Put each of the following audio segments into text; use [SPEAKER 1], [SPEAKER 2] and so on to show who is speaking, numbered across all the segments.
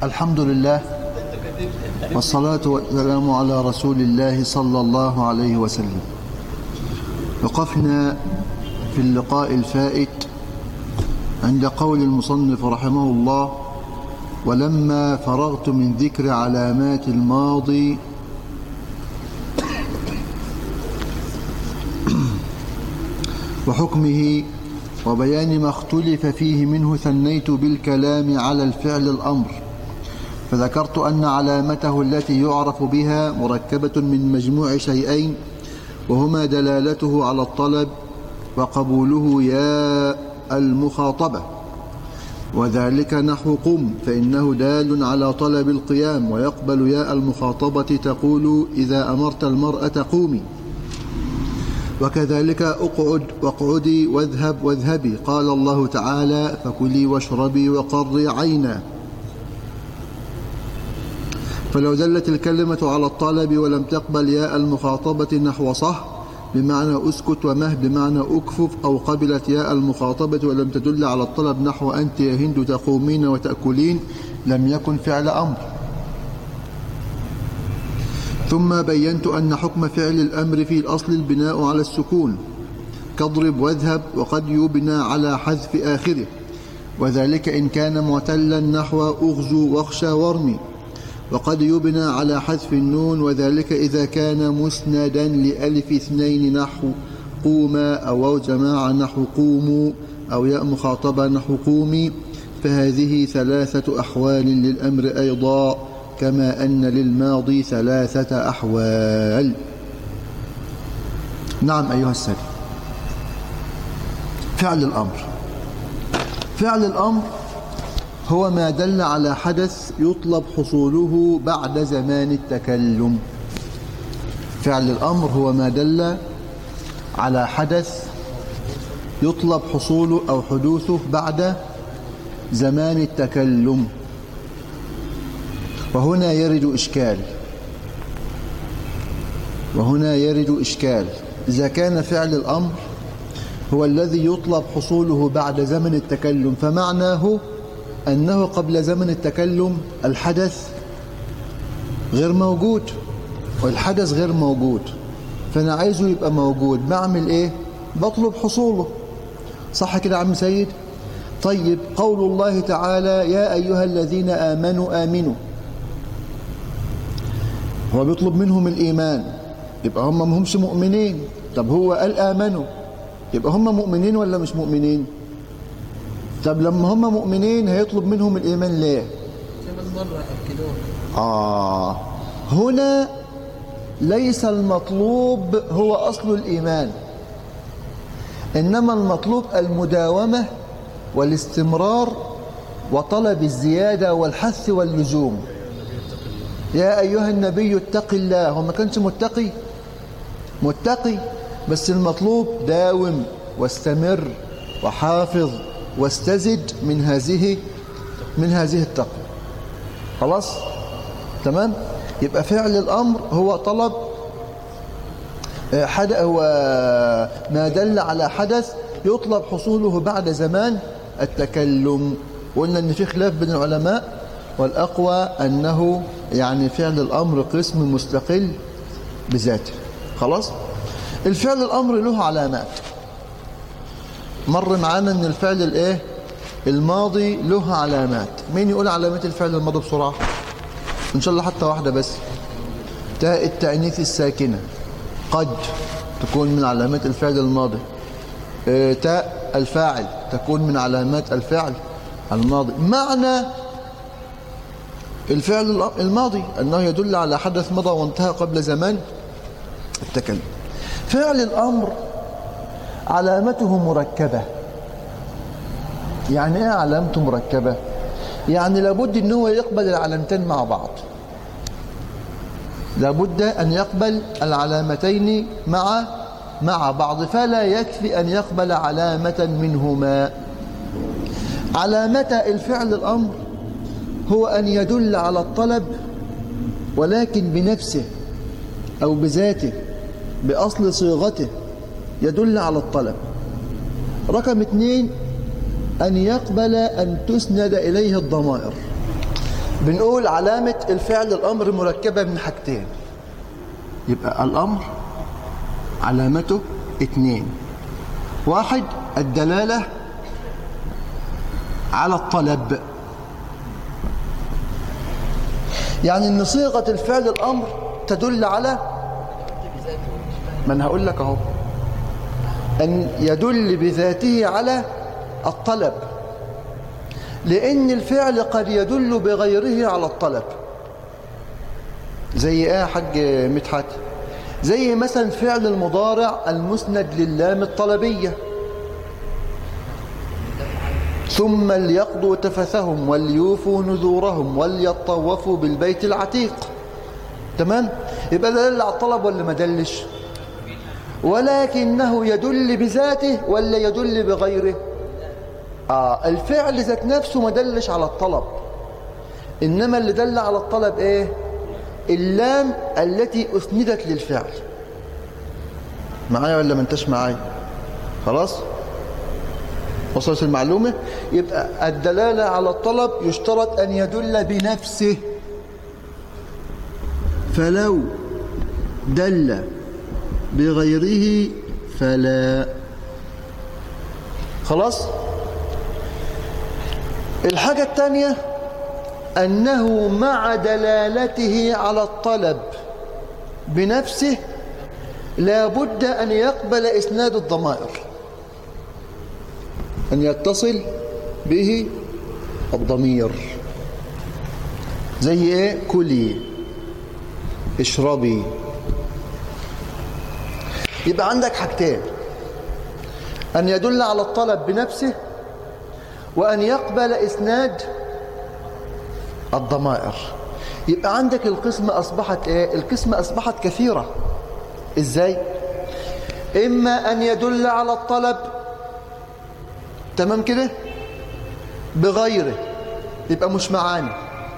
[SPEAKER 1] الحمد لله والصلاة والسلام على رسول الله صلى الله عليه وسلم وقفنا في اللقاء الفائت عند قول المصنف رحمه الله ولما فرغت من ذكر علامات الماضي وحكمه وبيان ما اختلف فيه منه ثنيت بالكلام على الفعل الأمر فذكرت أن علامته التي يعرف بها مركبة من مجموع شيئين وهما دلالته على الطلب وقبوله يا المخاطبة وذلك نحو قم فإنه دال على طلب القيام ويقبل ياء المخاطبة تقول إذا أمرت المرأة قومي وكذلك أقعد واقعدي واذهب واذهبي قال الله تعالى فكلي واشربي وقري عينا فلو دلت الكلمة على الطلب ولم تقبل ياء المخاطبة نحو صح بمعنى أسكت ومه بمعنى أكفف أو قبلت ياء المخاطبة ولم تدل على الطلب نحو أنت يا هند تقومين وتأكلين لم يكن فعل أمر ثم بينت أن حكم فعل الأمر في الأصل البناء على السكون كاضرب واذهب وقد يبنى على حذف آخره وذلك إن كان معتلا نحو أغزو واخشى وارمي وقد يبنى على حذف النون وذلك إذا كان مسندا لألف اثنين نحو قوما أو جماعة نحو قوموا أو ياء مخاطبة نحو قومي فهذه ثلاثة أحوال للأمر أيضا كما أن للماضي ثلاثة أحوال نعم أيها السادة فعل الأمر فعل الأمر هو ما دل على حدث يطلب حصوله بعد زمان التكلم فعل الأمر هو ما دل على حدث يطلب حصوله أو حدوثه بعد زمان التكلم وهنا يرد إشكال وهنا يرد إشكال إذا كان فعل الأمر هو الذي يطلب حصوله بعد زمن التكلم فمعناه أنه قبل زمن التكلم الحدث غير موجود والحدث غير موجود فأنا عايزه يبقى موجود بعمل إيه؟ بطلب حصوله صح كده عم سيد؟ طيب قول الله تعالى يا أيها الذين آمنوا آمنوا هو بيطلب منهم الإيمان يبقى هم ما همش مؤمنين طب هو قال آمنوا يبقى هم مؤمنين ولا مش مؤمنين طب لما هم مؤمنين هيطلب منهم الإيمان ليه آه هنا ليس المطلوب هو أصل الإيمان إنما المطلوب المداومة والاستمرار وطلب الزيادة والحث واللزوم يا أيها النبي اتق الله هو ما كانش متقي متقي بس المطلوب داوم واستمر وحافظ واستزد من هذه من هذه التقوى خلاص تمام يبقى فعل الأمر هو طلب حد هو ما دل على حدث يطلب حصوله بعد زمان التكلم وقلنا ان في خلاف بين العلماء والأقوى أنه يعني فعل الأمر قسم مستقل بذاته خلاص الفعل الأمر له علامات مر معانا ان الفعل الايه الماضي له علامات مين يقول علامات الفعل الماضي بسرعة ان شاء الله حتى واحدة بس تاء التأنيث الساكنة قد تكون من علامات الفعل الماضي تاء الفاعل تكون من علامات الفعل الماضي معنى الفعل الماضي أنه يدل على حدث مضى وانتهى قبل زمان التكلم فعل الأمر علامته مركبة يعني ايه علامته مركبة يعني لابد ان هو يقبل العلامتين مع بعض لابد ان يقبل العلامتين مع مع بعض فلا يكفي ان يقبل علامة منهما علامة الفعل الامر هو ان يدل على الطلب ولكن بنفسه او بذاته باصل صيغته يدل على الطلب رقم اثنين أن يقبل أن تسند إليه الضمائر بنقول علامة الفعل الأمر مركبة من حاجتين يبقى الأمر علامته اثنين واحد الدلالة على الطلب يعني ان صيغه الفعل الامر تدل على ما انا هقول لك اهو ان يدل بذاته على الطلب لان الفعل قد يدل بغيره على الطلب زي ايه يا حاج مدحت زي مثلا فعل المضارع المسند للام الطلبيه ثم ليقضوا تفثهم وليوفوا نذورهم وليطوفوا بالبيت العتيق تمام يبقى ده دل على الطلب ولا ما دلش ولكنه يدل بذاته ولا يدل بغيره آه الفعل ذات نفسه ما دلش على الطلب إنما اللي دل على الطلب إيه اللام التي أسندت للفعل معايا ولا ما انتش معايا خلاص وصلت المعلومة يبقى الدلالة على الطلب يشترط أن يدل بنفسه فلو دل بغيره فلا خلاص الحاجة الثانية أنه مع دلالته على الطلب بنفسه لا بد أن يقبل إسناد الضمائر أن يتصل به الضمير زي إيه كلي اشربي يبقى عندك حاجتين أن يدل على الطلب بنفسه وأن يقبل إسناد الضمائر يبقى عندك القسمة أصبحت إيه؟ القسمة أصبحت كثيرة إزاي؟ إما أن يدل على الطلب تمام كده بغيره يبقى مش معانا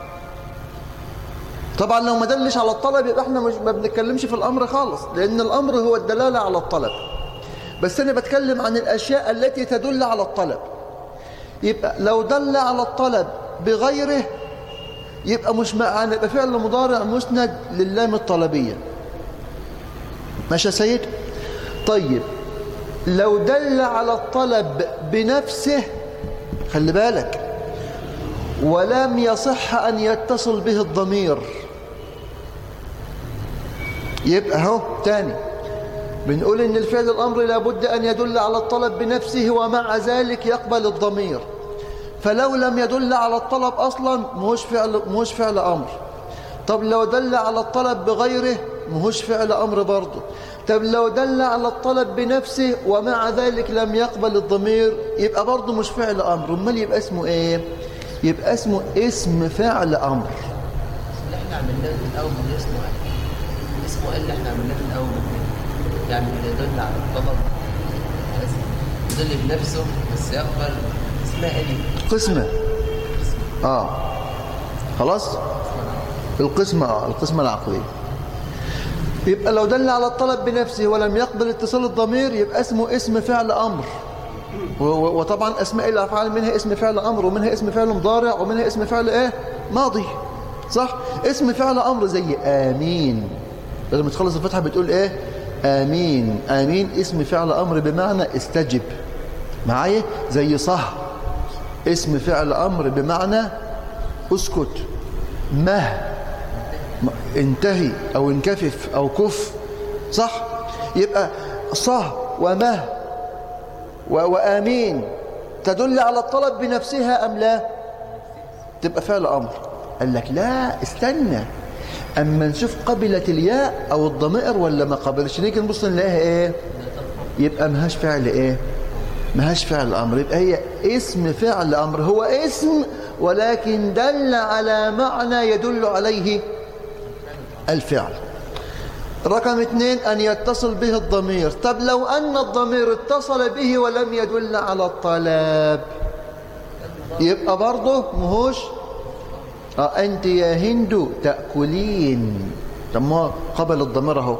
[SPEAKER 1] طبعا لو ما دلش على الطلب يبقى احنا مش ما بنتكلمش في الامر خالص لان الامر هو الدلاله على الطلب بس انا بتكلم عن الاشياء التي تدل على الطلب يبقى لو دل على الطلب بغيره يبقى مش معانا يبقى فعل مضارع مسند للام الطلبيه ماشي يا سيد طيب لو دل على الطلب بنفسه خلي بالك ولم يصح أن يتصل به الضمير يبقى اهو تاني بنقول ان الفعل الامر لابد ان يدل على الطلب بنفسه ومع ذلك يقبل الضمير فلو لم يدل على الطلب اصلا مهوش فعل مهوش فعل امر طب لو دل على الطلب بغيره مهوش فعل امر برضه طب لو دل على الطلب بنفسه ومع ذلك لم يقبل الضمير يبقى برضه مش فعل امر امال يبقى اسمه ايه يبقى اسمه اسم فعل امر
[SPEAKER 2] اللي احنا عملناه في الاول ده اسمه ايه؟ اسمه ايه اللي احنا عملناه في الاول يعني اللي يدل على الطلب بس يدل بنفسه بس يقبل اسمها ايه دي؟
[SPEAKER 1] قسمه اه خلاص القسمه اه القسمه العقليه يبقى لو دل على الطلب بنفسه ولم يقبل اتصال الضمير يبقى اسمه اسم فعل امر و- و- وطبعا اسماء الافعال منها اسم فعل امر ومنها اسم فعل مضارع ومنها اسم فعل ايه ماضي صح اسم فعل امر زي امين لما تخلص الفتحه بتقول ايه امين امين اسم فعل امر بمعنى استجب معايا زي صح اسم فعل امر بمعنى اسكت مه انتهي او انكفف او كف صح يبقى صه ومه و- وامين تدل على الطلب بنفسها ام لا تبقى فعل امر قال لك لا استنى اما نشوف قبلت الياء او الضمائر ولا ما قبلش نيجي نبص نلاقيها ايه يبقى مهاش فعل ايه مهاش فعل امر يبقى هي اسم فعل امر هو اسم ولكن دل على معنى يدل عليه الفعل رقم اثنين أن يتصل به الضمير طب لو أن الضمير اتصل به ولم يدل على الطلب يبقى برضه مهوش آه أنت يا هند تأكلين طب ما قبل الضمير أهو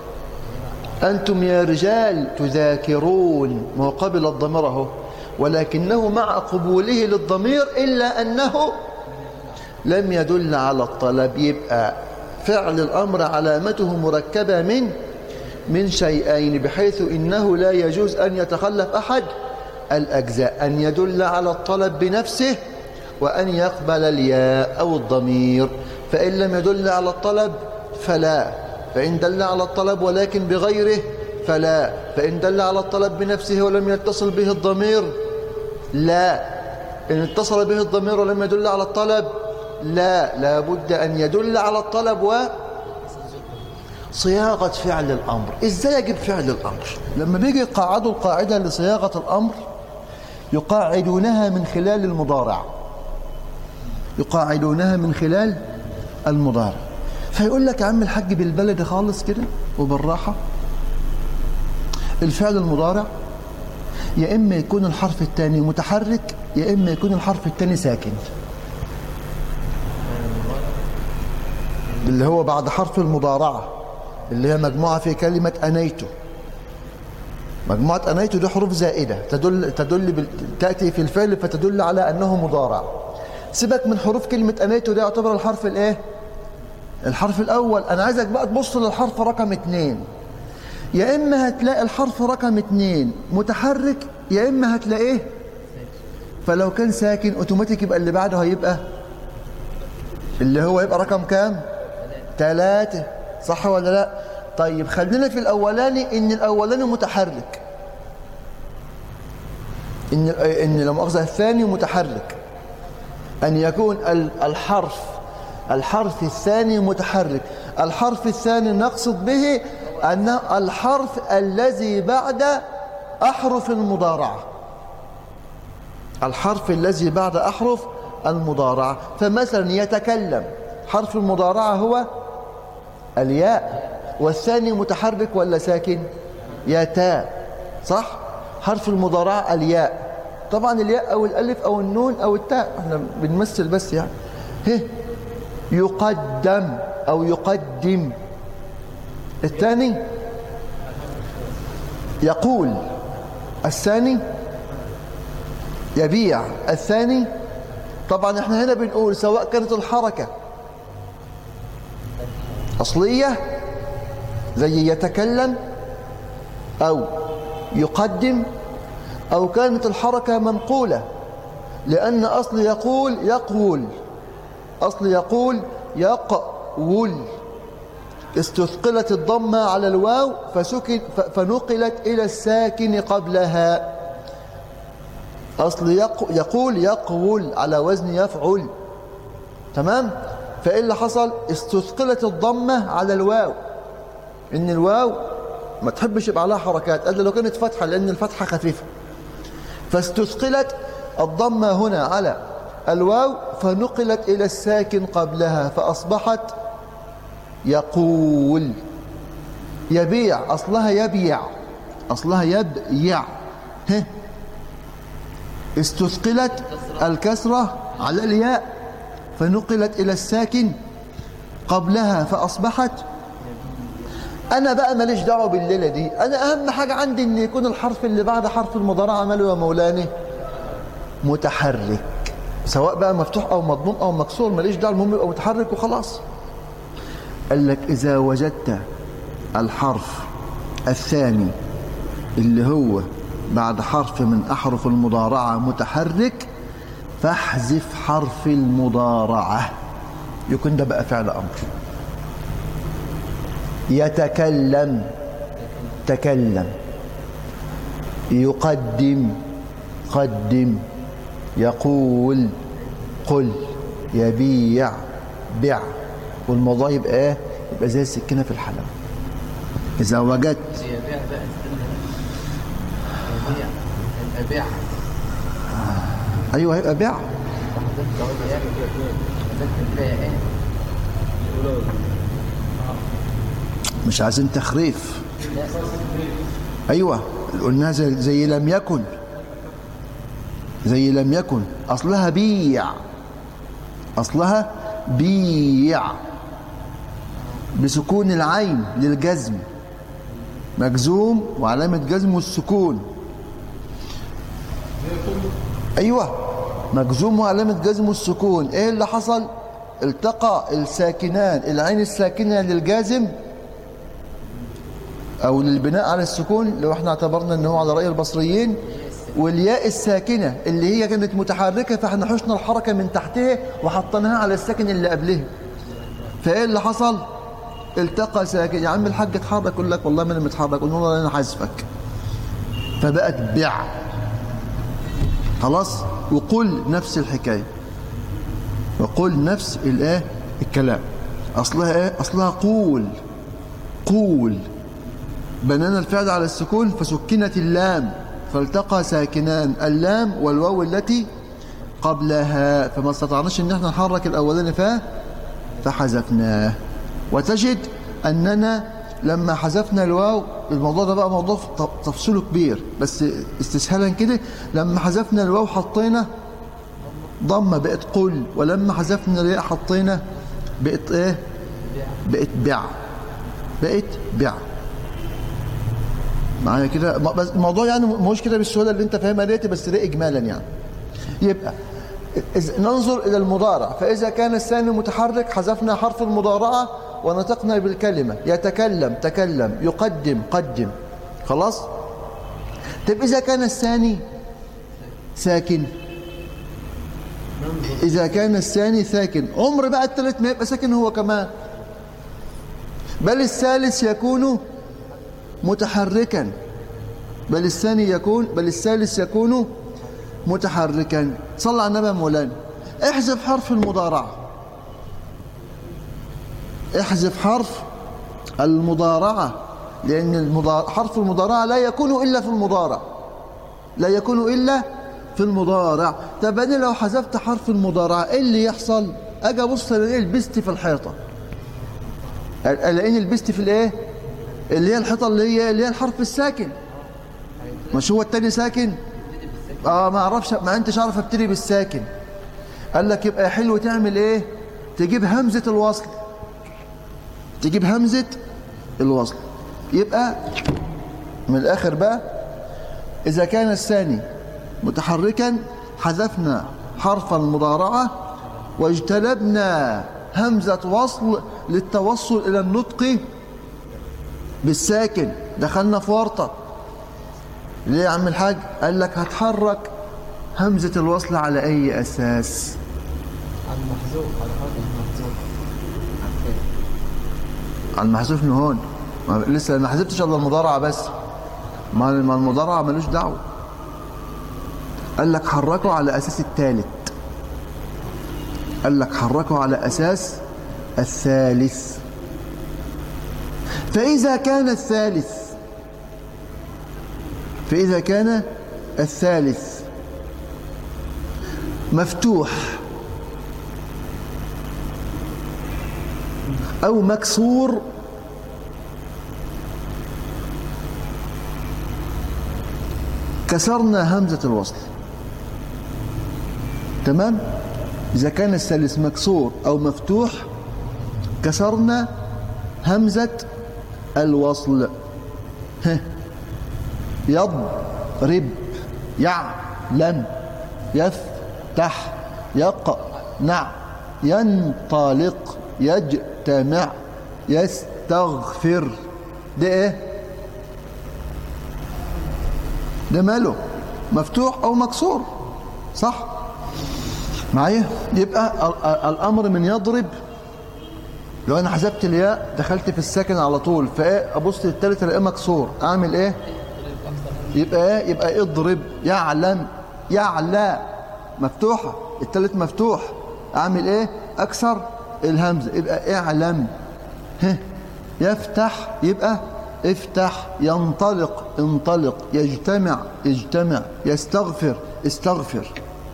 [SPEAKER 1] أنتم يا رجال تذاكرون ما هو قبل الضمير أهو ولكنه مع قبوله للضمير إلا أنه لم يدل على الطلب يبقى فعل الأمر علامته مركبة من من شيئين بحيث إنه لا يجوز أن يتخلف أحد الأجزاء أن يدل على الطلب بنفسه وأن يقبل الياء أو الضمير فإن لم يدل على الطلب فلا فإن دل على الطلب ولكن بغيره فلا فإن دل على الطلب بنفسه ولم يتصل به الضمير لا إن اتصل به الضمير ولم يدل على الطلب لا لا بد أن يدل على الطلب و صياغة فعل الأمر إزاي يجب فعل الأمر لما بيجي يقعدوا القاعدة لصياغة الأمر يقاعدونها من خلال المضارع يقاعدونها من خلال المضارع فيقول لك يا عم الحاج بالبلد خالص كده وبالراحة الفعل المضارع يا إما يكون الحرف الثاني متحرك يا إما يكون الحرف الثاني ساكن اللي هو بعد حرف المضارعة اللي هي مجموعة في كلمة أنيت مجموعة أنيت دي حروف زائدة تدل تدل بال... تأتي في الفعل فتدل على أنه مضارع سيبك من حروف كلمة أنيت ده يعتبر الحرف الإيه؟ الحرف الأول أنا عايزك بقى تبص للحرف رقم اتنين يا إما هتلاقي الحرف رقم اتنين متحرك يا إما هتلاقيه فلو كان ساكن اوتوماتيك يبقى اللي بعده هيبقى اللي هو يبقى رقم كام ثلاثة صح ولا لا طيب خلينا في الأولاني إن الأولاني متحرك إن إن لو مؤاخذة الثاني متحرك أن يكون الحرف الحرف الثاني متحرك الحرف الثاني نقصد به أن الحرف الذي بعد أحرف المضارعة الحرف الذي بعد أحرف المضارعة فمثلا يتكلم حرف المضارعة هو الياء والثاني متحرك ولا ساكن يتاء صح حرف المضارعة الياء طبعا الياء أو الألف أو النون أو التاء احنا بنمثل بس يعني هه يقدم أو يقدم الثاني يقول الثاني يبيع الثاني طبعا احنا هنا بنقول سواء كانت الحركة أصلية زي يتكلم أو يقدم أو كانت الحركة منقولة لأن أصل يقول يقول أصل يقول يقول استثقلت الضمة على الواو فسكن فنقلت إلى الساكن قبلها أصل يقول يقول على وزن يفعل تمام فإيه اللي حصل استثقلت الضمة على الواو إن الواو ما تحبش يبقى عليها حركات قال لو كانت فتحة لأن الفتحة خفيفة فاستثقلت الضمة هنا على الواو فنقلت إلى الساكن قبلها فأصبحت يقول يبيع أصلها يبيع أصلها يبيع ها استثقلت الكسرة على الياء فنقلت إلى الساكن قبلها فأصبحت أنا بقى ماليش دعوة بالليلة دي أنا أهم حاجة عندي إن يكون الحرف اللي بعد حرف المضارعة ماله يا مولاني متحرك سواء بقى مفتوح أو مضموم أو مكسور ماليش دعوة المهم يبقى متحرك وخلاص قال لك إذا وجدت الحرف الثاني اللي هو بعد حرف من أحرف المضارعة متحرك فاحذف حرف المضارعة يكون ده بقى فعل أمر يتكلم تكلم يقدم قدم يقول قل يبيع بع والموضوع يبقى ايه يبقى زي السكينه في الحلم اذا وجدت
[SPEAKER 2] يبيع بقى استنى يبيع الأبيع
[SPEAKER 1] ايوه هيبقى بيع مش عايزين تخريف ايوه قلناها زي, زي لم يكن زي لم يكن اصلها بيع اصلها بيع بسكون العين للجزم مجزوم وعلامة جزمه السكون ايوه مجزوم وعلامة جزمه السكون ايه اللي حصل التقى الساكنان العين الساكنة للجازم أو للبناء على السكون لو احنا اعتبرنا أنه على رأي البصريين والياء الساكنة اللي هي كانت متحركة فاحنا حشنا الحركة من تحتها وحطيناها على الساكن اللي قبلها فايه اللي حصل التقى ساكن يا عم الحاج اتحرك يقول لك والله ما انا متحرك قلنا له انا حاسفك فبقت بع خلاص وقل نفس الحكايه وقل نفس الايه الكلام اصلها ايه اصلها قول قول بنينا الفعل على السكون فسكنت اللام فالتقى ساكنان اللام والواو التي قبلها فما استطعناش ان احنا نحرك الاولاني فا فحذفناه وتجد اننا لما حذفنا الواو الموضوع ده بقى موضوع تفصيله كبير بس استسهالا كده لما حذفنا الواو حطينا ضمه بقت قل ولما حذفنا الياء حطينا بقت ايه بقت بع بقت بع معايا كده بس الموضوع يعني مش كده بالسهوله اللي انت فاهمها ديت بس ده اجمالا يعني يبقى ننظر الى المضارع فاذا كان الثاني متحرك حذفنا حرف المضارعه ونطقنا بالكلمه يتكلم تكلم يقدم قدم خلاص طيب اذا كان الثاني ساكن اذا كان الثاني ساكن عمر بقى الثالث ما يبقى ساكن هو كمان بل الثالث يكون متحركا بل الثاني يكون بل الثالث يكون متحركا صلى على النبي مولانا احذف حرف المضارعة احذف حرف المضارعة لأن المضارع حرف المضارعة لا يكون إلا في المضارع لا يكون إلا في المضارع طب أنا لو حذفت حرف المضارعة إيه اللي يحصل أجي أبص ألاقي البست في الحيطة ألاقيني البست في الإيه اللي هي الحيطة اللي هي اللي هي الحرف الساكن مش هو التاني ساكن اه ما اعرفش ما انتش عارف ابتدي بالساكن قال لك يبقى حلو تعمل ايه تجيب همزة الوصل تجيب همزة الوصل يبقى من الاخر بقى اذا كان الثاني متحركا حذفنا حرف المضارعة واجتنبنا همزة وصل للتوصل الى النطق بالساكن دخلنا في ورطة ليه يا عم الحاج قال لك هتحرك همزة الوصل على أي أساس
[SPEAKER 2] على المحذوف على هذا المحذوف
[SPEAKER 1] على المحذوف من هون ما لسه ما حذفتش الا المضارعة بس ما ما المضارعة ملوش دعوة قال لك حركه على أساس الثالث قال لك حركه على أساس الثالث فإذا كان الثالث فإذا كان الثالث مفتوح أو مكسور كسرنا همزة الوصل تمام إذا كان الثالث مكسور أو مفتوح كسرنا همزة الوصل ها يضرب يعلم يفتح يقنع ينطلق يجتمع يستغفر ده ايه ده ماله مفتوح او مكسور صح معايا يبقى الامر من يضرب لو انا حذفت الياء دخلت في الساكن على طول فايه ابص للثالث الاقيه مكسور اعمل ايه يبقى ايه يبقى اضرب يعلم يعلى مفتوحه الثالث مفتوح اعمل ايه اكسر الهمزه يبقى اعلم ها يفتح يبقى افتح ينطلق انطلق يجتمع اجتمع يستغفر استغفر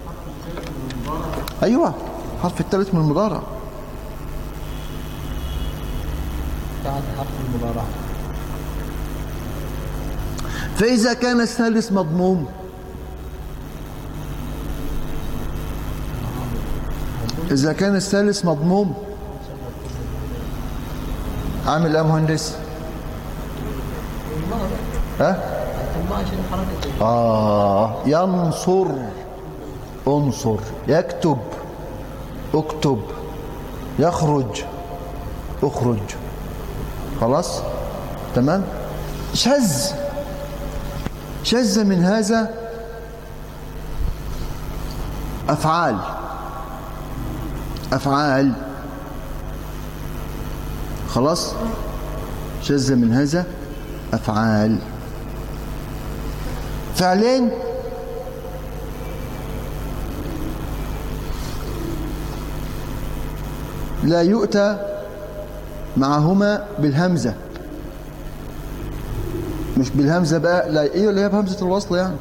[SPEAKER 1] ايوه حرف الثالث من المضارع
[SPEAKER 2] بعد حرف المضارعة
[SPEAKER 1] فإذا كان الثالث مضموم إذا كان الثالث مضموم عامل ايه يا مهندس ها
[SPEAKER 2] الله عشان حركة
[SPEAKER 1] آه ينصر انصر يكتب اكتب يخرج اخرج خلاص تمام شذ شذ من هذا أفعال أفعال خلاص شذ من هذا أفعال فعلين لا يؤتى معهما بالهمزة مش بالهمزة بقى لا ايه اللي هي بهمزة الوصل يعني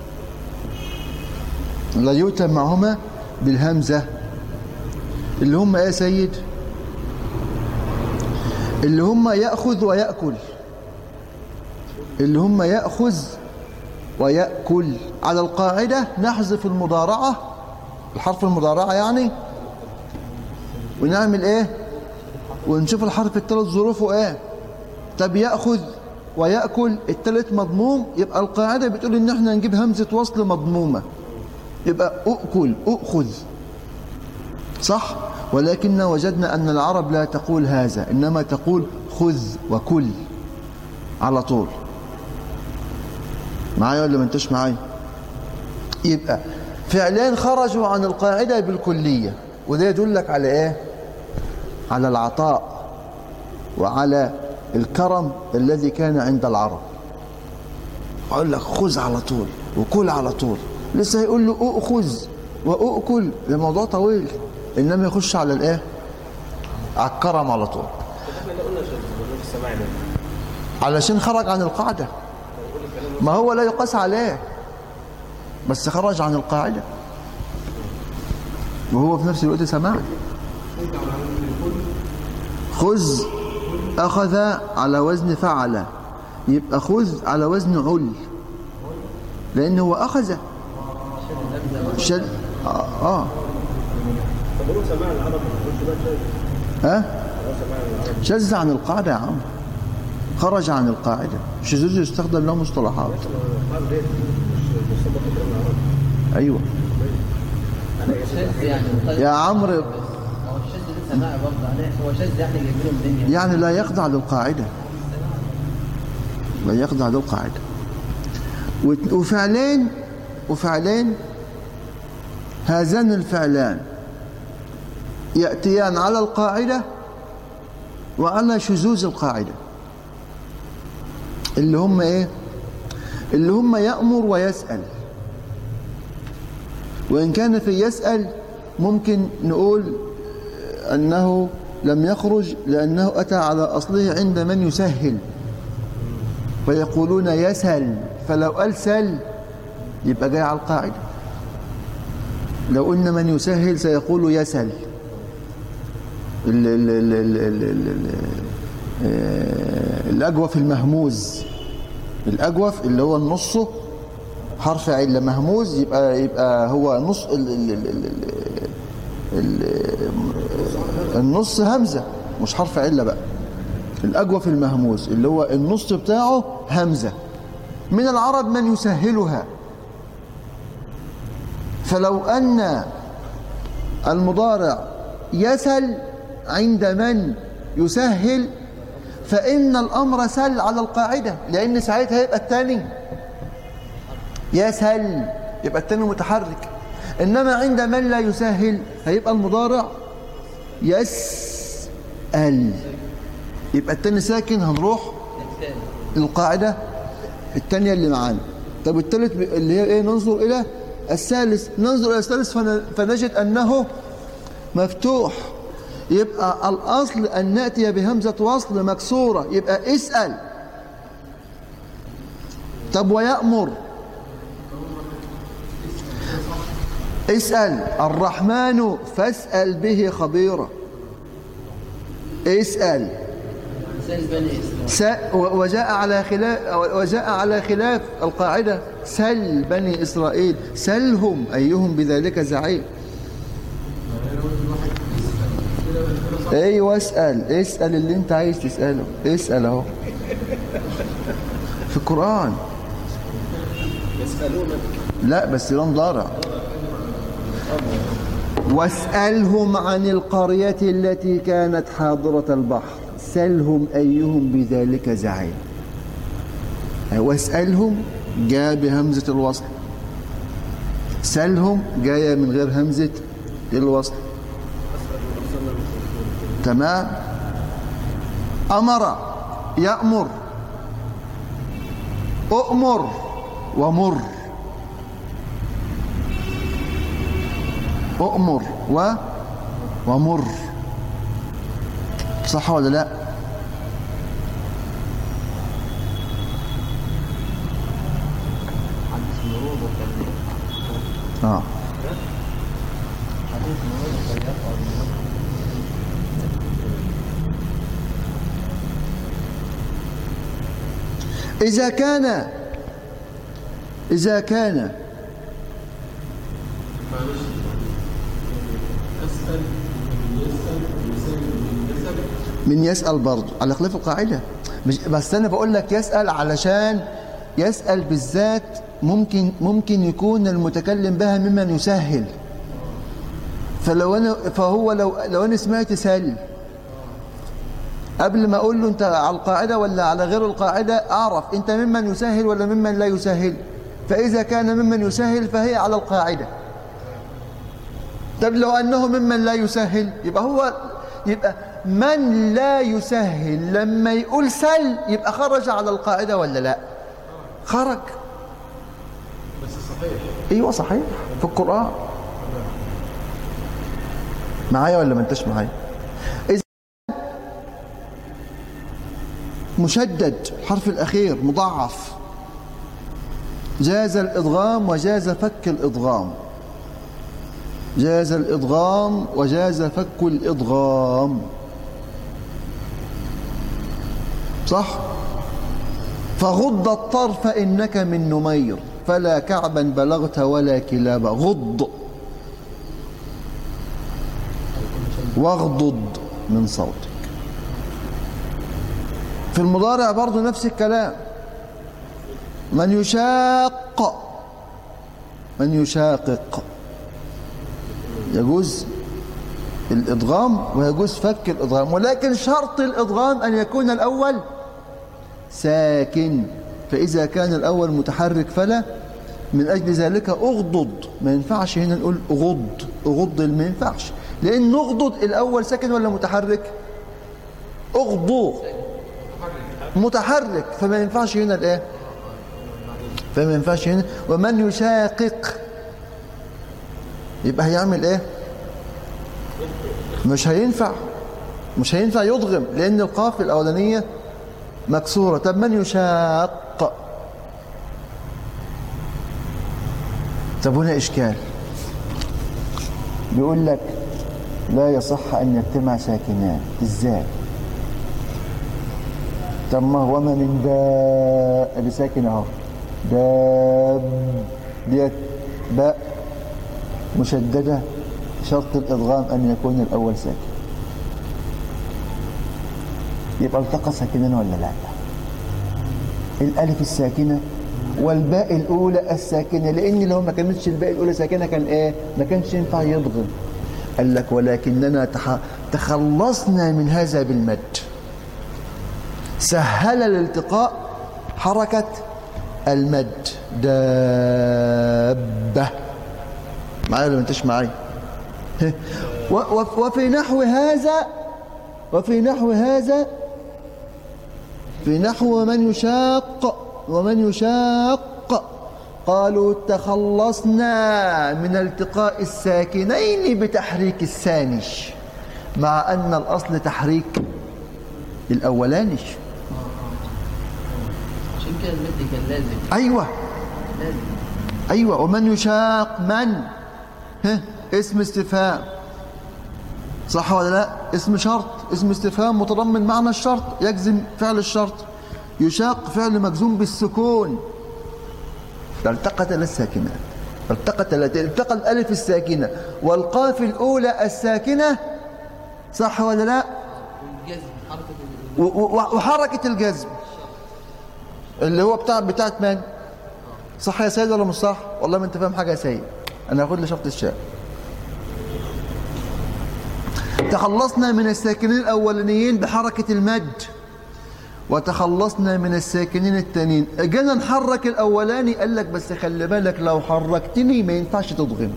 [SPEAKER 1] لا يؤتى معهما بالهمزة اللي هم ايه يا سيد اللي هم يأخذ ويأكل اللي هم يأخذ ويأكل على القاعدة نحذف المضارعة الحرف المضارعة يعني ونعمل ايه ونشوف الحرف الثالث ظروفه ايه طب يأخذ ويأكل الثالث مضموم يبقى القاعدة بتقول ان احنا نجيب همزة وصل مضمومة يبقى أؤكل أؤخذ صح ولكن وجدنا أن العرب لا تقول هذا إنما تقول خذ وكل على طول معايا ولا ما انتش معايا يبقى فعلين خرجوا عن القاعدة بالكلية وده يدلك على ايه على العطاء وعلى الكرم الذي كان عند العرب اقول لك خذ على طول وكل على طول لسه هيقول له اخذ واؤكل ده موضوع طويل انما يخش على الايه على الكرم على طول علشان خرج عن القاعده ما هو لا يقاس عليه بس خرج عن القاعده وهو في نفس الوقت سماع خذ أخذ على وزن فعل يبقى خذ على وزن عل لأنه هو أخذ شد آه, آه. ها شذ عن القاعدة يا عم خرج عن القاعدة الشذوذ يستخدم له مصطلحات أيوه
[SPEAKER 2] شاذ يعني طيب
[SPEAKER 1] يا عمرو
[SPEAKER 2] هو الشاذ ده سماع برضه عليه هو شاذ يعني جايبينه منين يعني
[SPEAKER 1] يعني لا يخضع للقاعدة لا يخضع للقاعدة وت- وفعلين وفعلين هذان الفعلان يأتيان على القاعدة وعلى شذوذ القاعدة اللي هم ايه اللي هم يأمر ويسأل وإن كان في يسأل ممكن نقول أنه لم يخرج لأنه أتى على أصله عند من يسهل ويقولون يسهل فلو قال سل يبقى جاي على القاعدة لو قلنا من يسهل سيقول يسهل ال ال ال ال ال ال ال آه، الأجوف المهموز الأجوف اللي هو النصه حرف علة مهموز يبقى يبقى هو نص ال ال ال ال ال ال النص همزة مش حرف علة بقى الأجوف المهموز اللي هو النص بتاعه همزة من العرب من يسهلها فلو أن المضارع يسل عند من يسهل فإن الأمر سل على القاعدة لأن ساعتها يبقى الثاني يسهل يبقى الثاني متحرك إنما عند من لا يسهل هيبقى المضارع يسأل يبقى الثاني ساكن هنروح
[SPEAKER 2] الثاني
[SPEAKER 1] القاعدة الثانية اللي معانا طب الثالث ب- اللي هي ايه ننظر إلى الثالث ننظر إلى الثالث فن- فنجد أنه مفتوح يبقى الأصل أن نأتي بهمزة وصل مكسورة يبقى اسأل طب ويأمر اسأل الرحمن فاسأل به خبيرا اسأل
[SPEAKER 2] سال بني اسرائيل
[SPEAKER 1] س- و- وجاء على خلاف وجاء على خلاف القاعدة سل بني إسرائيل سلهم أيهم بذلك زعيم ايوه اسأل اسأل اللي انت عايز تسأله اسأل اهو في القرآن لا بس لام ضارع واسألهم عن القرية التي كانت حاضرة البحر سلهم أيهم بذلك زعيم واسألهم جاء بهمزة الوصل سلهم جاية من غير همزة الوصل تمام أمر يأمر أؤمر ومر أؤمر و ومر صح ولا لا
[SPEAKER 2] حديث مرور وكان
[SPEAKER 1] آه.
[SPEAKER 2] حديث مرور وكان يقع
[SPEAKER 1] إذا كان إذا كان من يسأل برضه على خلاف القاعدة مش بس أنا بقول لك يسأل علشان يسأل بالذات ممكن ممكن يكون المتكلم بها ممن يسهل فلو أنا فهو لو لو أنا سمعت سل قبل ما أقول له أنت على القاعدة ولا على غير القاعدة أعرف أنت ممن يسهل ولا ممن لا يسهل فإذا كان ممن يسهل فهي على القاعدة طب لو أنه ممن لا يسهل يبقى هو يبقى من لا يسهل لما يقول سل يبقى خرج على القاعدة ولا لا خرج
[SPEAKER 3] بس صحيح
[SPEAKER 1] ايوه صحيح في القرآن معايا ولا ما انتش معايا إذا مشدد الحرف الأخير مضاعف جاز الإضغام وجاز فك الإضغام جاز الإضغام وجاز فك الإضغام صح فغض الطرف إنك من نمير فلا كعبا بلغت ولا كلابا غض واغضض من صوتك في المضارع برضو نفس الكلام من يشاق من يشاقق يجوز الإضغام ويجوز فك الإضغام ولكن شرط الإضغام أن يكون الأول ساكن فإذا كان الأول متحرك فلا من أجل ذلك أغضض ما ينفعش هنا نقول أغض أغض ما ينفعش لأن نغضض الأول ساكن ولا متحرك أغضو متحرك فما ينفعش هنا الإيه فما ينفعش هنا ومن يشاقق يبقى هيعمل إيه مش هينفع مش هينفع يضغم لأن القاف الأولانية مكسورة طب من يشاق طب هنا إشكال بيقول لك لا يصح أن يجتمع ساكنان إزاي طب ما هو ما من داء اللي ساكن اهو داب ديت باء مشددة شرط الإضغام أن يكون الأول ساكن يبقى التقى ساكنان ولا لا الألف الساكنة والباء الأولى الساكنة لأن لو ما كانتش الباء الأولى ساكنة كان إيه ما كانش ينفع يضغم قال لك ولكننا تح... تخلصنا من هذا بالمد سهل الالتقاء حركة المد دابة معايا ولا ما انتش معايا و- و- وفي نحو هذا وفي نحو هذا في نحو من يشاق ومن يشاق قالوا تخلصنا من التقاء الساكنين بتحريك الثاني مع أن الأصل تحريك الأولاني
[SPEAKER 2] عشان كده المد كان لازم
[SPEAKER 1] أيوة
[SPEAKER 2] لازم
[SPEAKER 1] أيوة ومن يشاق من ها اسم استفهام صح ولا لا اسم شرط اسم استفهام متضمن معنى الشرط يجزم فعل الشرط يشاق فعل مجزوم بالسكون التقت الساكنات التقت التقى الالف الساكنه والقاف الاولى الساكنه صح ولا لا
[SPEAKER 2] والجزم حركة
[SPEAKER 1] و- و- وحركه الجزم اللي هو بتاع بتاعت من صح يا سيد ولا مش صح والله ما انت فاهم حاجه يا سيد انا هاخد لي شرط الشاء تخلصنا من الساكنين الأولانيين بحركة المد وتخلصنا من الساكنين التانيين اجينا نحرك الأولاني قال لك بس خلي بالك لو حركتني ما ينفعش تضغم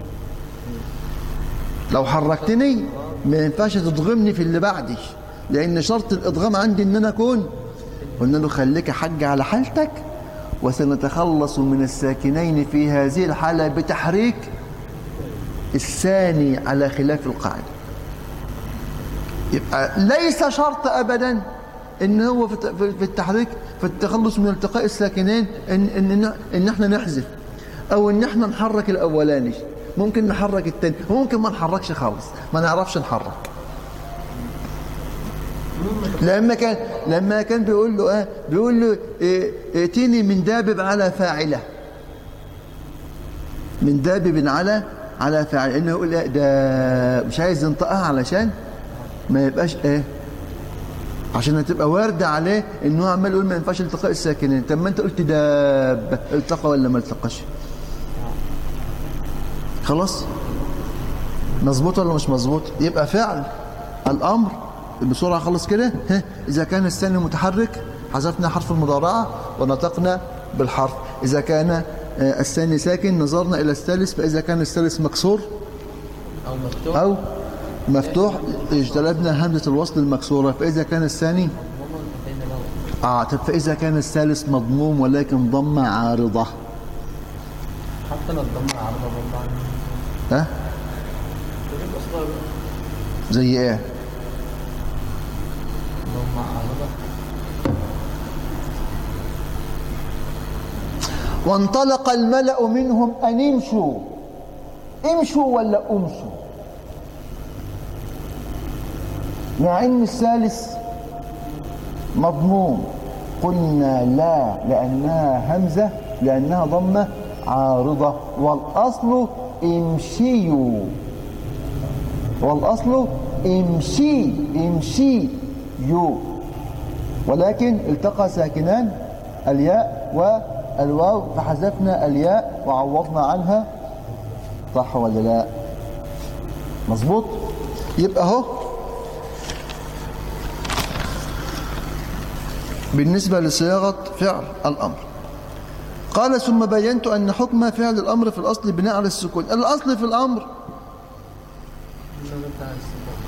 [SPEAKER 1] لو حركتني ما ينفعش تضغمني في اللي بعدي لأن شرط الإضغام عندي إن أنا أكون قلنا له خليك حج على حالتك وسنتخلص من الساكنين في هذه الحالة بتحريك الثاني على خلاف القاعدة يبقى ليس شرط أبدا إن هو في في التحريك في التخلص من التقاء الساكنين إن, إن, إن إحنا نحذف أو إن إحنا نحرك الأولاني ممكن نحرك التاني وممكن ما نحركش خالص ما نعرفش نحرك لما كان لما كان بيقول له اه بيقول له اه ائتني من دابب على فاعله من دابب على على فاعل انه يقول لا ده مش عايز ينطقها علشان ما يبقاش ايه عشان هتبقى وارده عليه انه هو عمال يقول ما ينفعش التقاء الساكنين طب ما انت قلت دابه التقى ولا ما التقاش خلاص مظبوط ولا مش مظبوط يبقى فعل الامر بسرعة خلص كده ها إذا كان الثاني متحرك حذفنا حرف المضارعة ونطقنا بالحرف إذا كان الثاني ساكن نظرنا إلى الثالث فإذا كان الثالث مكسور
[SPEAKER 2] أو مفتوح
[SPEAKER 1] أو مفتوح اجتلبنا همزة الوصل المكسورة فإذا كان الثاني
[SPEAKER 2] ماما انتهينا له
[SPEAKER 1] آه طب فإذا كان الثالث مضموم ولكن ضمة عارضة
[SPEAKER 2] حتى لو الضمة عرضة برضه
[SPEAKER 1] ها زي إيه
[SPEAKER 2] ضمة عرضة
[SPEAKER 1] وانطلق الملأ منهم أن امشوا امشوا ولا امشوا مع ان الثالث مضموم قلنا لا لأنها همزة لأنها ضمة عارضة والأصل امشيوا والأصل امشي امشي يو ولكن التقى ساكنان الياء والواو فحذفنا الياء وعوضنا عنها صح ولا لا مظبوط يبقى اهو بالنسبة لصياغة فعل الأمر قال ثم بينت أن حكم فعل الأمر في الأصل بناء على السكون الأصل في الأمر
[SPEAKER 2] النوم بتاع السباق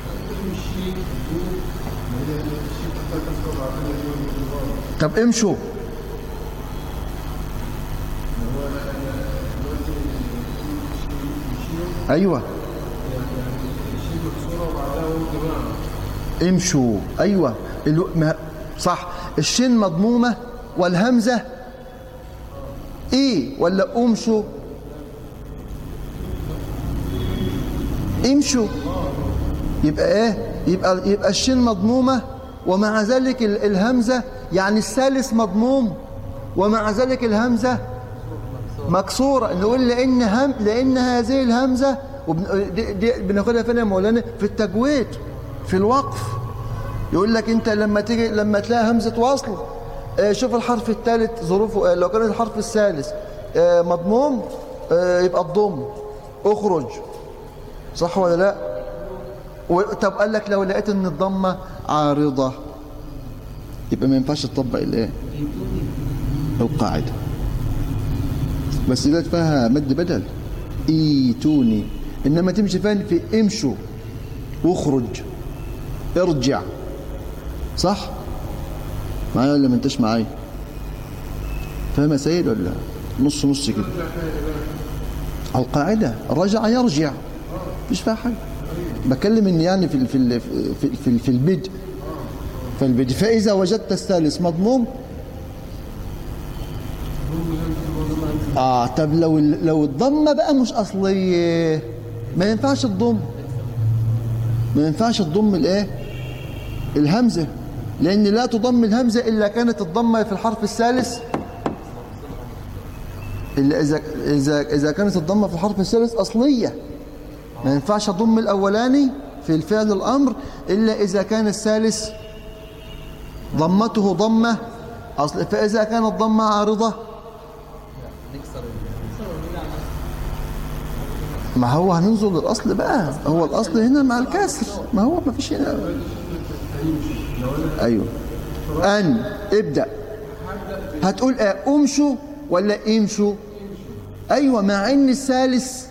[SPEAKER 1] طب امشوا ايوه امشوا ايوه الو... ما... صح الشين مضمومه والهمزه ايه ولا امشوا امشوا يبقى ايه يبقى يبقى الشين مضمومه ومع ذلك ال- الهمزه يعني الثالث مضموم ومع ذلك الهمزه مكسوره نقول لان هم لان هذه الهمزه وبن- دي دي بناخدها فين يا مولانا في التجويد في الوقف يقول لك انت لما تيجي لما تلاقي همزه وصل آه، شوف الحرف الثالث ظروفه آه، لو كان الحرف الثالث آه، مضموم آه، يبقى الضم اخرج صح ولا لا و- طب قال لك لو لقيت ان الضمه عارضه يبقى ما ينفعش تطبق الايه القاعده بس دلوقتي فيها مد بدل ايتوني انما تمشي فين في امشوا واخرج ارجع صح معايا ولا ما انتش معايا فاهم يا سيد ولا نص نص كده القاعده رجع يرجع مش فيها حاجه بكلم ان يعني في ال- في ال- في في, في البدء في البدء فاذا وجدت الثالث مضموم اه طب لو ال- لو الضمه بقى مش اصليه ما ينفعش الضم ما ينفعش تضم الايه الهمزه لان لا تضم الهمزه الا كانت الضمه في الحرف الثالث الا اذا اذا اذا كانت الضمه في الحرف الثالث اصليه ما ينفعش اضم الاولاني في الفعل الامر الا اذا كان الثالث ضمته ضمه اصل فاذا كانت ضمه عارضه
[SPEAKER 2] نكسر
[SPEAKER 1] ما هو هننظر للاصل بقى هو الاصل هنا مع الكسر ما هو ما فيش هنا ايوه ان ابدا هتقول ايه امشوا ولا امشوا ايوه مع ان الثالث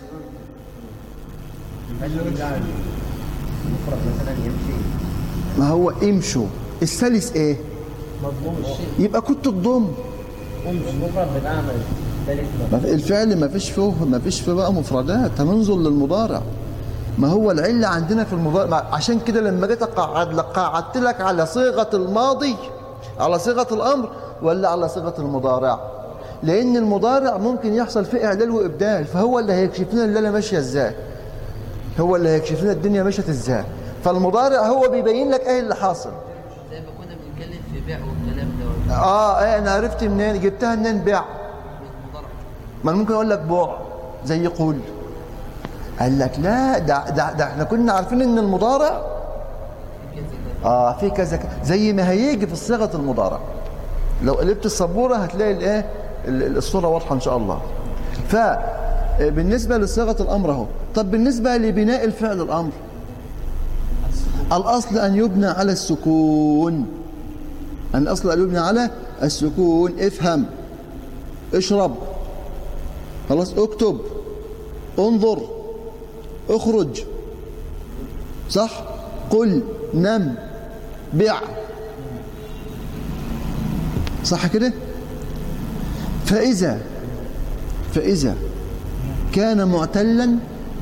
[SPEAKER 4] مفرد مثلا يمشي
[SPEAKER 1] ما هو امشوا الثالث ايه
[SPEAKER 4] مضمون الشيء
[SPEAKER 1] يبقى كنت تضم
[SPEAKER 4] المفرد بتاعنا ثالث
[SPEAKER 1] ما في- الفعل ما فيش فيه ما فيش فيه بقى مفردات هننظر للمضارع ما هو العلة عندنا في المضارع ما- عشان كده لما جيت اقعد لك قعدت لك على صيغة الماضي على صيغة الأمر ولا على صيغة المضارع لأن المضارع ممكن يحصل فيه إعلال وإبدال فهو اللي هيكشف لنا الليلة ماشية إزاي هو اللي هيكشف لنا الدنيا مشت إزاي فالمضارع هو بيبين لك إيه اللي حاصل
[SPEAKER 2] زي ما كنا بنتكلم في بيع والكلام ده
[SPEAKER 1] آه إيه أنا عرفت منين جبتها منين بيع
[SPEAKER 2] من المضارع
[SPEAKER 1] ما أنا ممكن اقول لك بوع زي قول قال لك لا ده, ده, ده احنا كنا عارفين ان المضارع
[SPEAKER 2] كده كده
[SPEAKER 1] اه في كذا كذا زي ما هيجي في صيغه المضارع لو قلبت السبوره هتلاقي الايه ال- الصوره واضحه ان شاء الله فبالنسبه لصيغه الامر اهو طب بالنسبه لبناء الفعل الامر الاصل ان يبنى على السكون ان الاصل ان يبنى على السكون افهم اشرب خلاص اكتب انظر اخرج صح قل نم بع صح كده فإذا فإذا كان معتلا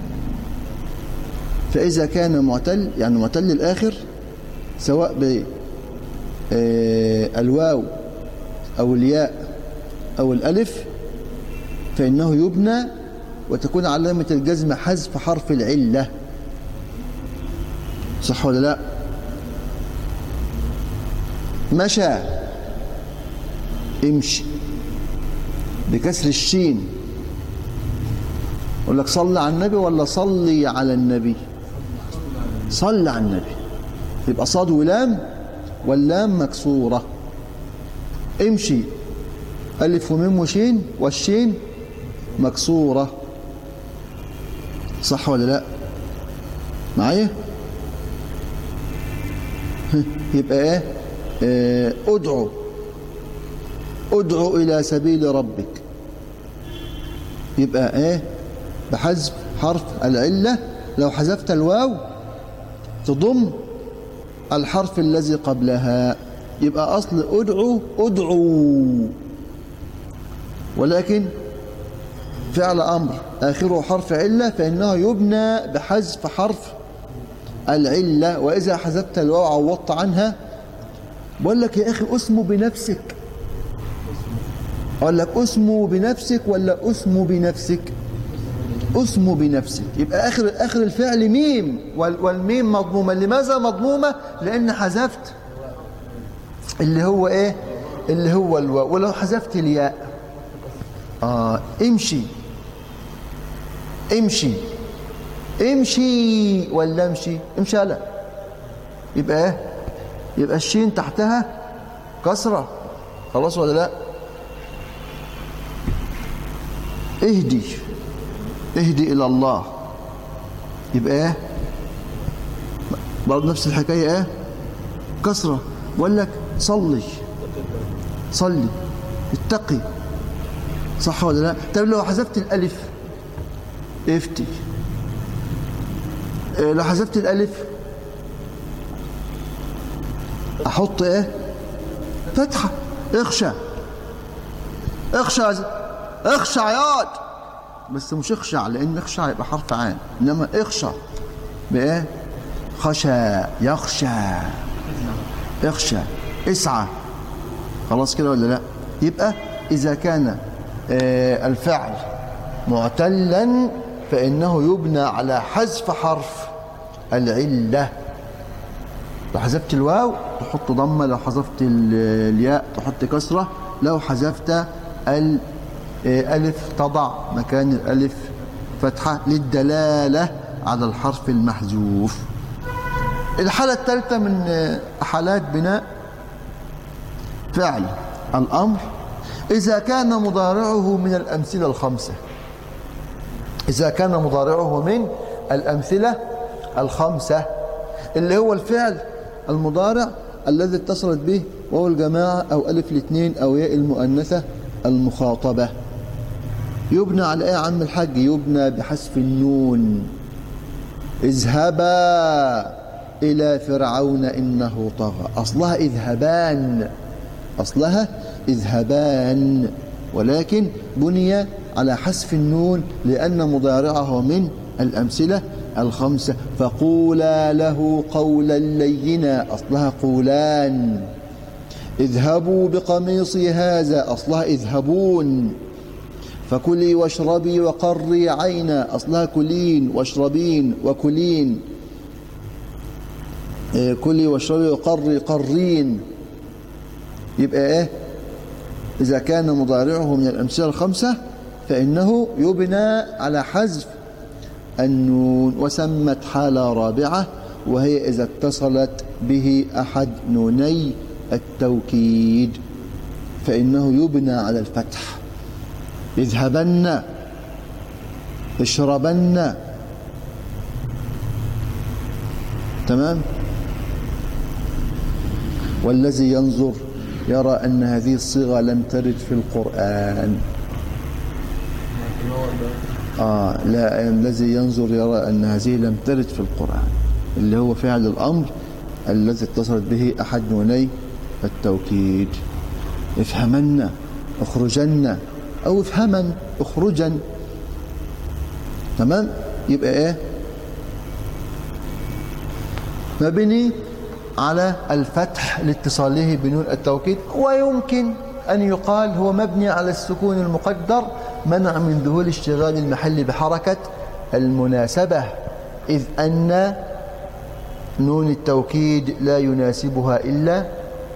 [SPEAKER 1] فإذا كان معتل يعني معتل الآخر سواء ب آه، الواو أو الياء أو الألف فإنه يبنى وتكون علامة الجزم حذف حرف العلة صح ولا لا مشى امشي بكسر الشين يقول لك صلي على النبي ولا صلي على النبي صلي على النبي يبقى صاد ولام واللام مكسورة امشي ألف وميم وشين والشين مكسورة صح ولا لا معايا يبقى ايه آه، ادعو ادعو الى سبيل ربك يبقى ايه بحذف حرف العله لو حذفت الواو تضم الحرف الذي قبلها يبقى اصل ادعو ادعو ولكن فعل امر اخره حرف عله فانه يبنى بحذف حرف العلة وإذا حذفت الواو عوضت عنها بقول لك يا أخي اسمه بنفسك أقول لك اسمه بنفسك ولا اسمه بنفسك اسمه بنفسك يبقى آخر آخر الفعل ميم وال- والميم مضمومة لماذا مضمومة لأن حذفت اللي هو إيه اللي هو الواو ولو حذفت الياء آه امشي امشي امشي ولا امشي امشي لا يبقى ايه يبقى الشين تحتها كسرة خلاص ولا لا اهدي اهدي الى الله يبقى ايه برضه نفس الحكاية ايه كسرة بقول لك صلي صلي اتقي صح ولا لا طب لو حذفت الالف افتي إيه، لو حذفت الالف احط ايه فتحه اخشى اخشى يا ز- اخشى عياط بس مش اخشع لان اخشى يبقى حرف عام انما اخشى بايه خشى يخشى اخشى اسعى خلاص كده ولا لا يبقى اذا كان آه، الفعل معتلا فانه يبنى على حذف حرف العله لو حذفت الواو تحط ضمه لو حذفت ال- الياء تحط كسره لو حذفت الالف تضع مكان الالف فتحه للدلاله على الحرف المحذوف الحاله الثالثه من آه، حالات بناء فعل الامر اذا كان مضارعه من الامثله الخمسه إذا كان مضارعه من الأمثلة الخمسة اللي هو الفعل المضارع الذي اتصلت به واو الجماعة أو ألف الاثنين أو ياء المؤنثة المخاطبة يبنى على ايه يا عم الحاج يبنى بحذف النون اذهبا إلى فرعون إنه طغى أصلها اذهبان أصلها اذهبان ولكن بني على حذف النون لأن مضارعه من الأمثلة الخمسة فقولا له قولا لينا أصلها قولان اذهبوا بقميصي هذا أصلها اذهبون فكلي واشربي وقري عينا أصلها كلين واشربين وكلين إيه، كلي واشربي وقري قرين يبقى ايه إذا كان مضارعه من الأمثلة الخمسة فإنه يبنى على حذف النون وسمت حالة رابعة وهي إذا اتصلت به أحد نوني التوكيد فإنه يبنى على الفتح اذهبن اشربن تمام والذي ينظر يرى أن هذه الصيغة لم ترد في القرآن آه لا الذي ينظر يرى أن هذه لم ترد في القرآن اللي هو فعل الأمر الذي اتصلت به أحد نوني التوكيد افهمن اخرجن أو افهمن اخرجن تمام يبقى ايه مبني على الفتح لاتصاله بنون التوكيد ويمكن أن يقال هو مبني على السكون المقدر منع من ذهول اشتغال المحل بحركة المناسبة إذ أن نون التوكيد لا يناسبها إلا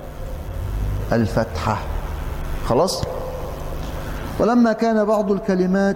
[SPEAKER 1] الفتحة خلاص ولما كان بعض الكلمات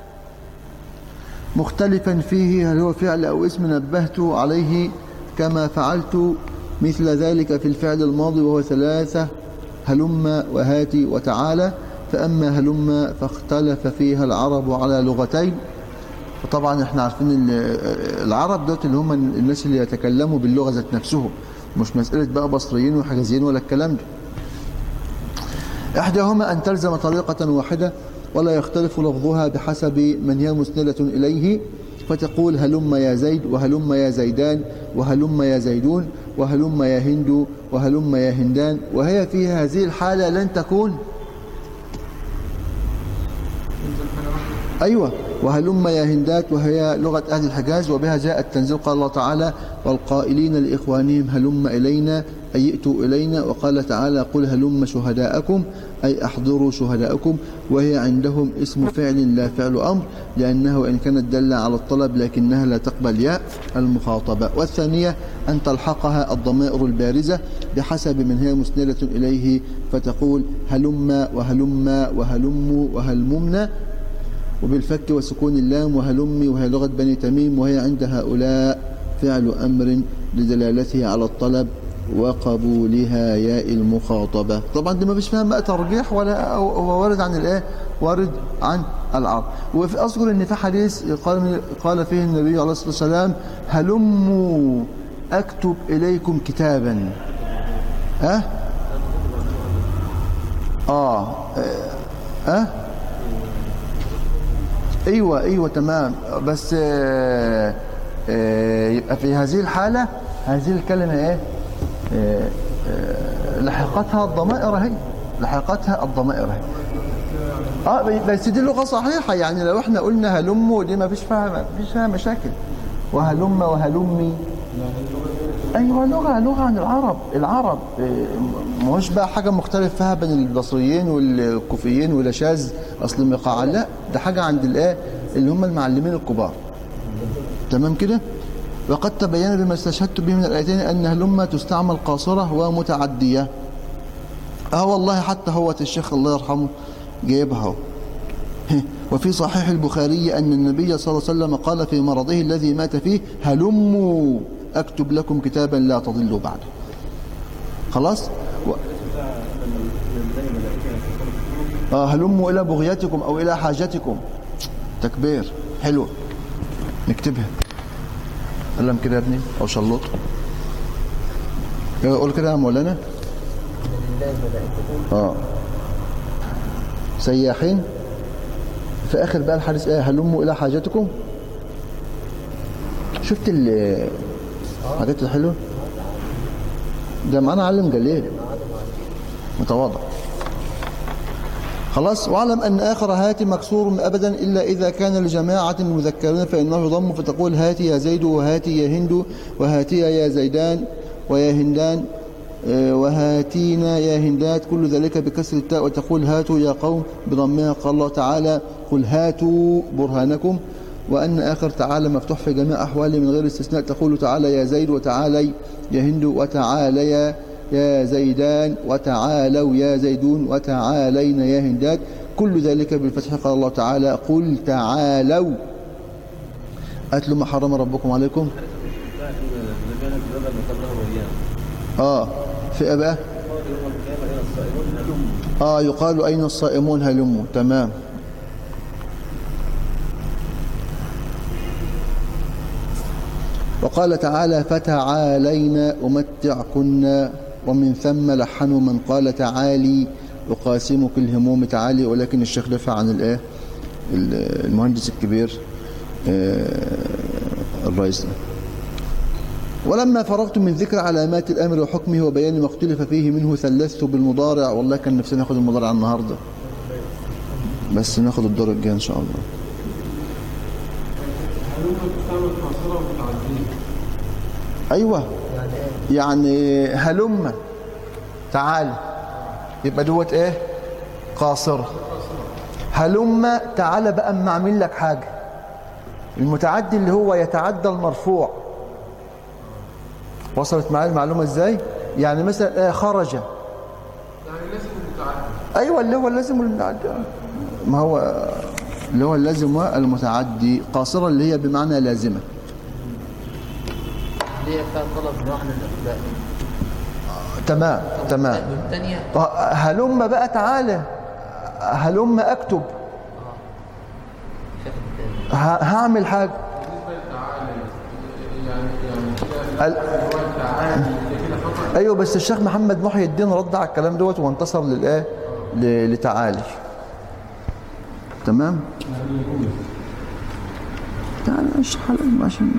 [SPEAKER 1] مختلفا فيه هل هو فعل أو اسم نبهت عليه كما فعلت مثل ذلك في الفعل الماضي وهو ثلاثة هلم وهاتي وتعالى فأما هلم فاختلف فيها العرب على لغتين فطبعا احنا عارفين ال- العرب دوت اللي هم الناس اللي يتكلموا باللغة ذات نفسهم مش مسألة بقى بصريين وحجازيين ولا الكلام ده إحداهما أن تلزم طريقة واحدة ولا يختلف لفظها بحسب من هي مسندة إليه فتقول هلم يا زيد وهلم يا زيدان وهلم يا زيدون وهلم يا هند وهلم يا هندان وهي في هذه الحالة لن تكون أيوة وهلم يا هندات وهي لغة أهل الحجاز وبها جاء التنزيل قال الله تعالى والقائلين لإخوانهم هلم إلينا أي ائتوا إلينا وقال تعالى قل هلم شهداءكم أي أحضروا شهداءكم وهي عندهم اسم فعل لا فعل أمر لأنه إن كانت دل على الطلب لكنها لا تقبل ياء المخاطبة والثانية أن تلحقها الضمائر البارزة بحسب من هي مسندة إليه فتقول هلم وهلم وهلم وهلممنا وبالفك وسكون اللام وهلمي وهي لغة بني تميم وهي عند هؤلاء فعل أمر لدلالته على الطلب وقبولها ياء المخاطبة طبعا دي ما فيش فيها بقى ترجيح ولا هو وارد عن الايه وارد عن العرب وفي اذكر ان في حديث قال قال فيه النبي عليه الصلاه والسلام هلموا اكتب اليكم كتابا ها اه اه, آه؟ ايوه ايوه تمام بس آه آه يبقى في هذه الحاله هذه الكلمه ايه آه آه لحقتها الضمائر اهي لحقتها الضمائر اهي اه بس دي لغه صحيحه يعني لو احنا قلنا هلم دي ما فيش فيها ما فيش فيها مشاكل وهلم وهلمي ايوه لغه لغه عن العرب العرب ما هوش بقى حاجه مختلف فيها بين البصريين والكوفيين ولا شاذ اصل مقاعة لا ده حاجه عند الايه اللي هم المعلمين الكبار تمام كده وقد تبين بما استشهدت به من الايتين ان هلم تستعمل قاصره ومتعديه اه والله حتى هو الشيخ الله يرحمه جايبها وفي صحيح البخاري أن النبي صلى الله عليه وسلم قال في مرضه الذي مات فيه هلموا أكتب لكم كتابا لا تضلوا بعده خلاص و... آه هلموا إلى بغيتكم أو إلى حاجتكم تكبير حلوة نكتبها قلم كده يا ابني او شلوط يلا قول كده يا مولانا
[SPEAKER 4] لله ملائكته
[SPEAKER 1] اه سياحين في اخر بقى الحديث ايه هلموا الى حاجتكم شفت ال- الحاجات الحلوه ده معانا علم جليل متواضع خلاص واعلم ان اخر هاتي مكسور ابدا الا اذا كان لجماعه المذكرين فانه يضم فتقول هاتي يا زيد وهاتي يا هند وهاتي يا زيدان ويا هندان آه، وهاتينا يا هندات كل ذلك بكسر التاء وتقول هاتوا يا قوم بضمها قال الله تعالى قل هاتوا برهانكم وأن آخر تعالى مفتوح في جميع أحواله من غير استثناء تقول تعالى يا زيد وتعالي يا هند وتعاليا يا زيدان وتعالوا يا زيدون وتعالين يا هندات كل ذلك بالفتح قال الله تعالى قل تعالوا أتلوا ما حرم ربكم عليكم آه في إيه بقى آه يقال أين الصائمون هلموا تمام وقال تعالى فتعالينا أمتعكن ومن ثم لحنوا من قال تعالي أقاسمك الهموم تعالي ولكن الشيخ دفع عن الإيه المهندس الكبير آه، الرئيس ده. ولما فرغت من ذكر علامات الأمر وحكمه وبيان ما اختلف فيه منه ثلثت بالمضارع والله كان نفسنا ناخد المضارع النهارده بس ناخد الدور الجاي إن شاء الله
[SPEAKER 3] هل هم بتستعمل قاصرة ومتعدية؟
[SPEAKER 1] أيوه
[SPEAKER 4] يعني ايه
[SPEAKER 1] يعني هلم تعال يبقى دوت ايه قاصرة هلم تعال بقى اما اعمل لك حاجة المتعدي اللي هو يتعدى المرفوع وصلت معايا المعلومة ازاي يعني مثلا آه خرج
[SPEAKER 3] يعني لازم متعدي
[SPEAKER 1] ايوه اللي هو اللازم والمتعدي ما هو اللي هو اللازم والمتعدي قاصرة اللي هي بمعنى لازمة
[SPEAKER 2] اللي هي فيها طلب نوع من الأخلاق
[SPEAKER 1] تمام تمام
[SPEAKER 2] والثانية
[SPEAKER 1] طه- هلم بقى تعالى هلم اكتب
[SPEAKER 2] شاف الثاني
[SPEAKER 1] ه- هعمل حاجة
[SPEAKER 3] بالنسبة للتعالي يعني يعني كده
[SPEAKER 1] ال-
[SPEAKER 3] هو التعالي ده كده خطأ
[SPEAKER 1] ايوه بس الشيخ محمد محي الدين رد على الكلام دوت وانتصر للايه ل- لتعالي تمام تعالى اشرح لهم عشان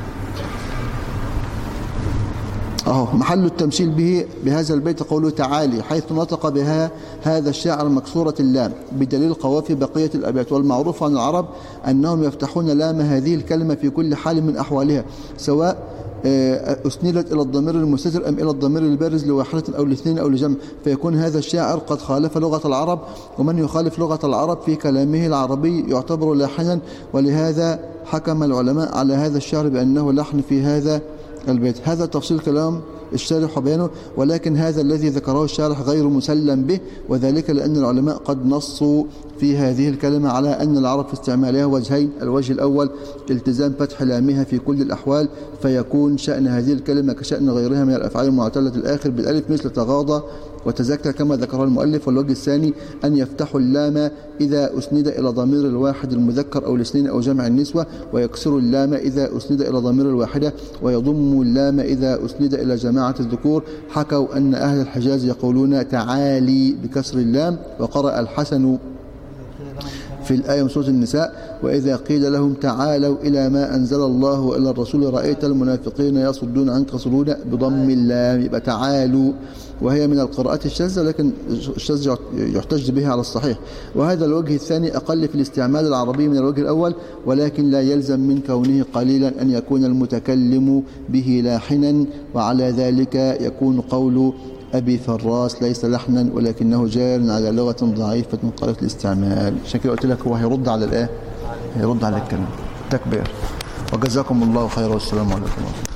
[SPEAKER 1] اهو محل التمثيل به بهذا البيت قوله تعالي حيث نطق بها هذا الشاعر مكسورة اللام بدليل قوافي بقية الأبيات والمعروف عن العرب أنهم يفتحون لام هذه الكلمة في كل حال من أحوالها سواء آه، أسندت إلى الضمير المستتر أم إلى الضمير البارز لواحدة أو لاثنين أو لجمع فيكون هذا الشاعر قد خالف لغة العرب ومن يخالف لغة العرب في كلامه العربي يعتبر لاحنا ولهذا حكم العلماء على هذا الشعر بأنه لحن في هذا البيت هذا تفصيل كلام الشارح وبيانه ولكن هذا الذي ذكره الشارح غير مسلم به وذلك لأن العلماء قد نصوا في هذه الكلمة على أن العرب في استعمالها وجهين الوجه الأول التزام فتح لامها في كل الأحوال فيكون شأن هذه الكلمة كشأن غيرها من الأفعال المعتلة الآخر بالألف مثل تغاضى وتذكر كما ذكره المؤلف والوجه الثاني أن يفتحوا اللام إذا أسند إلى ضمير الواحد المذكر أو الاثنين أو جمع النسوة ويكسر اللام إذا أسند إلى ضمير الواحدة ويضم اللام إذا أسند إلى جماعة الذكور حكوا أن أهل الحجاز يقولون تعالي بكسر اللام وقرأ الحسن في الآية من سورة النساء وإذا قيل لهم تعالوا إلى ما أنزل الله وإلى الرسول رأيت المنافقين يصدون عنك صدودا بضم اللام يبقى تعالوا وهي من القراءات الشاذة لكن الشاذ يحتج به على الصحيح وهذا الوجه الثاني أقل في الاستعمال العربي من الوجه الأول ولكن لا يلزم من كونه قليلا أن يكون المتكلم به لاحنا وعلى ذلك يكون قول أبي فراس ليس لحنا ولكنه جار على لغة ضعيفة قلة الاستعمال عشان كده قلت لك هو هيرد على الإيه؟ هيرد على الكلام تكبير وجزاكم الله خيرا والسلام عليكم ورحمة الله